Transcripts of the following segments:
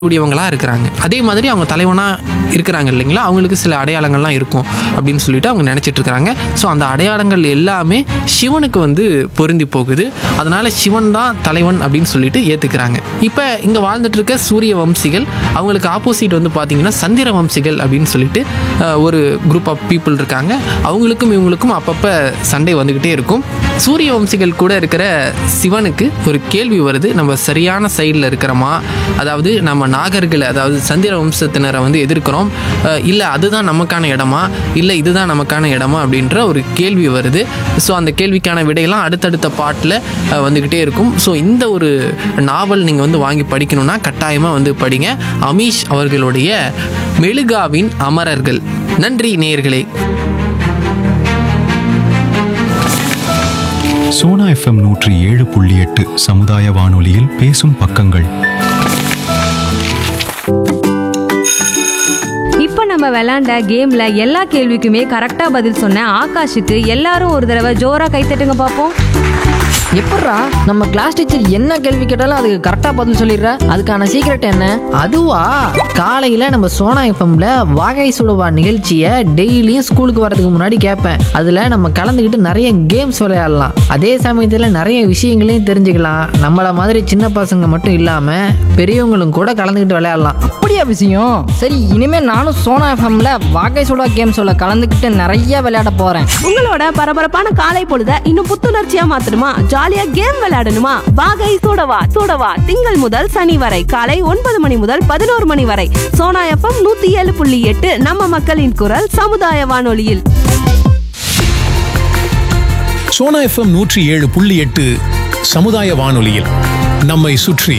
கூடியவங்களா இருக்கிறாங்க அதே மாதிரி அவங்க தலைவனாக இருக்கிறாங்க இல்லைங்களா அவங்களுக்கு சில அடையாளங்கள்லாம் இருக்கும் அப்படின்னு சொல்லிட்டு அவங்க நினச்சிட்டு இருக்கிறாங்க ஸோ அந்த அடையாளங்கள் எல்லாமே சிவனுக்கு வந்து பொருந்தி போகுது அதனால சிவன் தான் தலைவன் அப்படின்னு சொல்லிட்டு ஏற்றுக்கிறாங்க இப்போ இங்கே வாழ்ந்துட்டு இருக்க சூரிய வம்சிகள் அவங்களுக்கு ஆப்போசிட் வந்து பார்த்தீங்கன்னா சந்திர வம்சிகள் அப்படின்னு சொல்லிட்டு அஹ், ஒரு குரூப் ஆஃப் பீப்புள் இருக்காங்க அவங்களுக்கும் இவங்களுக்கும் அப்பப்போ சண்டை வந்துக்கிட்டே இருக்கும் சூரிய வம்சிகள் கூட இருக்கிற சிவனுக்கு ஒரு கேள்வி வருது நம்ம சரியான சைடில் இருக்கிறோமா அதாவது நம்ம நாகர்களை அதாவது சந்திர வம்சத்தினரை வந்து எதிர்க்கிறோம் இல்லை அதுதான் நமக்கான இடமா இல்லை இதுதான் நமக்கான இடமா அப்படின்ற ஒரு கேள்வி வருது ஸோ அந்த கேள்விக்கான விடையெல்லாம் அடுத்தடுத்த பாட்டில் வந்துக்கிட்டே இருக்கும் ஸோ இந்த ஒரு நாவல் நீங்கள் வந்து வாங்கி படிக்கணும்னா கட்டாயமாக வந்து படிங்க அமீஷ் அவர்களுடைய மெழுகாவின் அமரர்கள் நன்றி நேயர்களே சோனா எஃப்எம் நூற்றி ஏழு புள்ளி எட்டு சமுதாய வானொலியில் பேசும் பக்கங்கள் இப்போ நம்ம விளையாண்ட கேம்ல எல்லா கேள்விக்குமே கரெக்டா பதில் சொன்ன ஆகாஷுக்கு எல்லாரும் ஒரு தடவை ஜோரா கைத்தட்டுங்க பார்ப்போம் எப்பட்றா நம்ம கிளாஸ் டீச்சர் என்ன கேள்வி கேட்டாலும் அதுக்கு கரெக்டாக பதில் சொல்லிடுற அதுக்கான சீக்ரெட் என்ன அதுவா காலையில் நம்ம சோனா எஃப்எம்ல வாகை சுடுவா நிகழ்ச்சியை டெய்லியும் ஸ்கூலுக்கு வரதுக்கு முன்னாடி கேட்பேன் அதில் நம்ம கலந்துக்கிட்டு நிறைய கேம்ஸ் விளையாடலாம் அதே சமயத்தில் நிறைய விஷயங்களையும் தெரிஞ்சுக்கலாம் நம்மள மாதிரி சின்ன பசங்க மட்டும் இல்லாமல் பெரியவங்களும் கூட கலந்துக்கிட்டு விளையாடலாம் அப்படியா விஷயம் சரி இனிமே நானும் சோனா எஃப்எம்ல வாகை சுடா கேம் சொல்ல கலந்துக்கிட்டு நிறைய விளையாட போறேன் உங்களோட பரபரப்பான காலை பொழுத இன்னும் புத்துணர்ச்சியா மாத்தணுமா ஜாலியா கேம் விளையாடணுமா வாகை சூடவா சூடவா திங்கள் முதல் சனி வரை காலை ஒன்பது மணி முதல் பதினோரு மணி வரை சோனா எஃப்எம் நூத்தி ஏழு புள்ளி எட்டு நம்ம மக்களின் குரல் சமுதாய வானொலியில் சோனா எஃப்எம் நூற்றி ஏழு புள்ளி எட்டு சமுதாய வானொலியில் நம்மை சுற்றி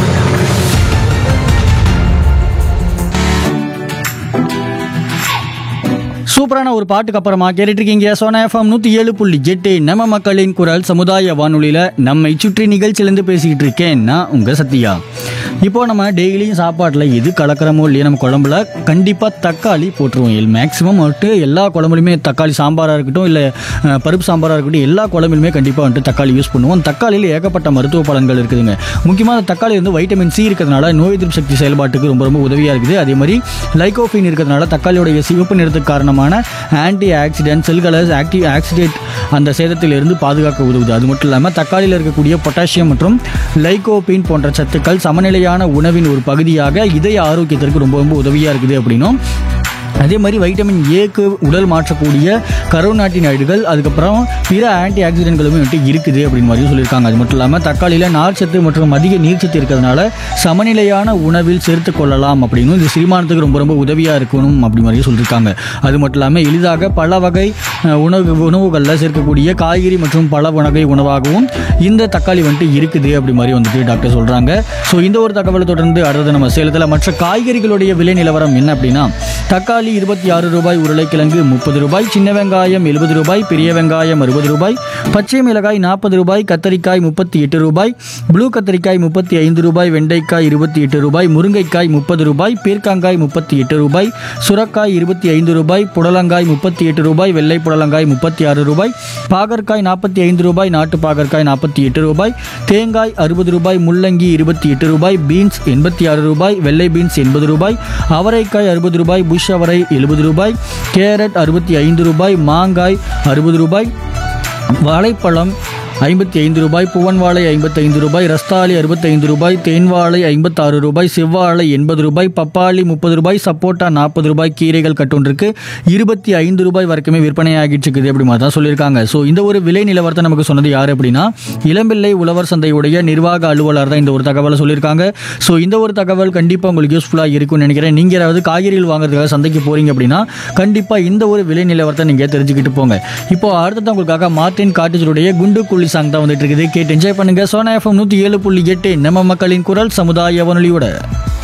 சூப்பரான ஒரு பாட்டுக்கு அப்புறமா கேட்டுட்டு இருக்கீங்க சோனா எஃப்எம் நூற்றி ஏழு புள்ளி எட்டு நம்ம மக்களின் குரல் சமுதாய வானொலியில் நம்மை சுற்றி நிகழ்ச்சியிலேருந்து பேசிக்கிட்டு இருக்கேன் நான் உங்கள் சத்யா இப்போ நம்ம டெய்லியும் சாப்பாட்டில் எது கலக்கிறமோ இல்லையா நம்ம குழம்புல கண்டிப்பாக தக்காளி போட்டுருவோம் எல் மேக்ஸிமம் வந்துட்டு எல்லா குழம்புலையுமே தக்காளி சாம்பாராக இருக்கட்டும் இல்லை அஹ், பருப்பு சாம்பாராக இருக்கட்டும் எல்லா குழம்புலையுமே கண்டிப்பாக வந்துட்டு தக்காளி யூஸ் பண்ணுவோம் தக்காளியில் ஏகப்பட்ட மருத்துவ பலன்கள் இருக்குதுங்க முக்கியமாக அந்த தக்காளி வந்து வைட்டமின் சி இருக்கிறதுனால நோய் எதிர்ப்பு சக்தி செயல்பாட்டுக்கு ரொம்ப ரொம்ப உதவியாக இருக்குது அதே மாதிரி லைகோஃபின் இருக்கிறதுனால தக்காளியோடைய சிவப்பு நிறத்துக்கு காரணமான ஆன்டி ஆக்சிடென்ட் செல்களை ஆக்டிவ் ஆக்சிடேட் அந்த சேதத்திலிருந்து பாதுகாக்க உதவுது அது மட்டும் இல்லாமல் தக்காளியில் இருக்கக்கூடிய பொட்டாசியம் மற்றும் லைகோபின் போன்ற சத்துக்கள் சமநிலையான உணவின் ஒரு பகுதியாக இதய ஆரோக்கியத்திற்கு ரொம்ப ரொம்ப உதவியாக இருக்குது அப்படின்னும் அதே மாதிரி வைட்டமின் ஏக்கு உடல் மாற்றக்கூடிய கரோநாட்டினாய்டுகள் அதுக்கப்புறம் பிற ஆன்டி ஆக்சிடென்ட்களுமே வந்துட்டு இருக்குது அப்படின்னு மாதிரி சொல்லியிருக்காங்க அது மட்டும் இல்லாமல் தக்காளியில் நார்ச்சத்து மற்றும் அதிக நீர்ச்சத்து இருக்கிறதுனால சமநிலையான உணவில் சேர்த்து கொள்ளலாம் அப்படின்னு இது செரிமானத்துக்கு ரொம்ப ரொம்ப உதவியாக இருக்கணும் அப்படி மாதிரி சொல்லியிருக்காங்க அது மட்டும் இல்லாமல் எளிதாக பல வகை அஹ், உணவு உணவுகளில் சேர்க்கக்கூடிய காய்கறி மற்றும் பல வகை உணவாகவும் இந்த தக்காளி வந்துட்டு இருக்குது அப்படி மாதிரி வந்துட்டு டாக்டர் சொல்கிறாங்க ஸோ இந்த ஒரு தகவலை தொடர்ந்து அடுத்தது நம்ம சேலத்தில் மற்ற காய்கறிகளுடைய விலை நிலவரம் என்ன அப்படின்னா தக்காளி இருபத்தி ஆறு ரூபாய் உருளைக்கிழங்கு முப்பது ரூபாய் சின்ன வெங்காயம் எழுபது ரூபாய் பெரிய வெங்காயம் அறுபது ரூபாய் பச்சை மிளகாய் நாற்பது ரூபாய் கத்தரிக்காய் முப்பத்தி எட்டு ரூபாய் ப்ளூ கத்தரிக்காய் முப்பத்தி ஐந்து ரூபாய் வெண்டைக்காய் இருபத்தி எட்டு ரூபாய் முருங்கைக்காய் முப்பது ரூபாய் பீர்க்காங்காய் முப்பத்தி எட்டு ரூபாய் சுரக்காய் இருபத்தி ஐந்து ரூபாய் புடலங்காய் முப்பத்தி எட்டு ரூபாய் வெள்ளை புடலங்காய் முப்பத்தி ஆறு ரூபாய் பாகற்காய் நாற்பத்தி ஐந்து ரூபாய் நாட்டு பாகற்காய் நாற்பத்தி எட்டு ரூபாய் தேங்காய் அறுபது ரூபாய் முள்ளங்கி இருபத்தி எட்டு ரூபாய் பீன்ஸ் எண்பத்தி ஆறு ரூபாய் வெள்ளை பீன்ஸ் எண்பது ரூபாய் அவரைக்காய் அறுபது ரூபாய் புஷ் அவரை எழுபது ரூபாய் கேரட் அறுபத்தி ஐந்து ரூபாய் மாங்காய் அறுபது ரூபாய் வாழைப்பழம் ஐம்பத்தி ஐந்து ரூபாய் புவன் வாழை ஐம்பத்தைந்து ரூபாய் ரஸ்தாளி அறுபத்தைந்து ரூபாய் தேன் வாழை ஐம்பத்தாறு ரூபாய் செவ்வாழை எண்பது ரூபாய் பப்பாளி முப்பது ரூபாய் சப்போட்டா நாற்பது ரூபாய் கீரைகள் கட்டொன்றுக்கு இருபத்தி ஐந்து ரூபாய் வரைக்குமே விற்பனை ஆகிட்டு இருக்குது அப்படி மாதிரி தான் சொல்லியிருக்காங்க ஸோ இந்த ஒரு விலை நிலவரத்தை நமக்கு சொன்னது யார் அப்படின்னா இளம்பிள்ளை உழவர் சந்தையுடைய நிர்வாக அலுவலர் தான் இந்த ஒரு தகவலை சொல்லியிருக்காங்க ஸோ இந்த ஒரு தகவல் கண்டிப்பாக உங்களுக்கு யூஸ்ஃபுல்லாக இருக்கும்னு நினைக்கிறேன் நீங்கள் யாராவது காய்கறிகள் வாங்குறதுக்காக சந்தைக்கு போகிறீங்க அப்படின்னா கண்டிப்பாக இந்த ஒரு விலை நிலவரத்தை நீங்கள் தெரிஞ்சுக்கிட்டு போங்க இப்போ அடுத்தது உங்களுக்காக மார்டின் காட்டேஜருடைய குண்டு குள்ளி சாங் தான் வந்துட்டு இருக்குது கேட்டு என்ஜாய் பண்ணுங்க சோனா எஃப்எம் நூற்றி ஏழு புள்ளி எட்டு நம்ம மக்களின் குரல் சமுதாய வானொலியோட